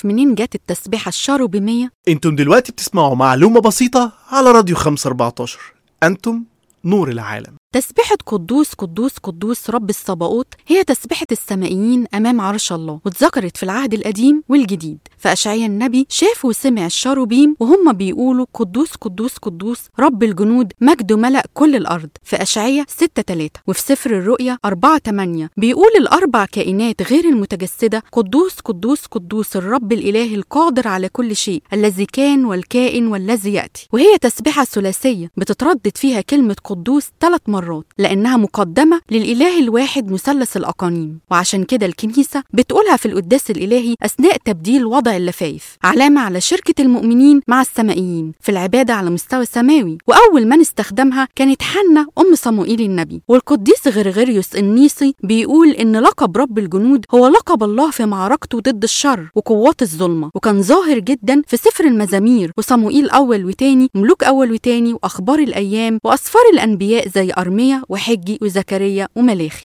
تعرف منين جت التسبيحة الشاروبيمية؟ انتم دلوقتي بتسمعوا معلومة بسيطة على راديو 514 انتم نور العالم تسبيحة قدوس قدوس قدوس رب الصباؤوت هي تسبيحة السمائيين أمام عرش الله واتذكرت في العهد القديم والجديد فأشعيا النبي شاف وسمع الشاروبيم وهم بيقولوا قدوس قدوس قدوس رب الجنود مجده ملأ كل الأرض في أشعيا 6 3 وفي سفر الرؤيا 4 8 بيقول الأربع كائنات غير المتجسدة قدوس قدوس قدوس الرب الإله القادر على كل شيء الذي كان والكائن والذي يأتي وهي تسبيحة ثلاثية بتتردد فيها كلمة قدوس ثلاث مرات لأنها مقدمة للإله الواحد مثلث الأقانيم وعشان كده الكنيسة بتقولها في القداس الإلهي أثناء تبديل وضع اللفايف علامة على شركة المؤمنين مع السمائيين في العبادة على مستوى سماوي وأول من استخدمها كانت حنة أم صموئيل النبي والقديس غرغريوس النيسي بيقول إن لقب رب الجنود هو لقب الله في معركته ضد الشر وقوات الظلمة وكان ظاهر جدا في سفر المزامير وصموئيل أول وتاني ملوك أول وتاني وأخبار الأيام وأسفار الأنبياء زي أرميا وحجي وزكريا وملاخي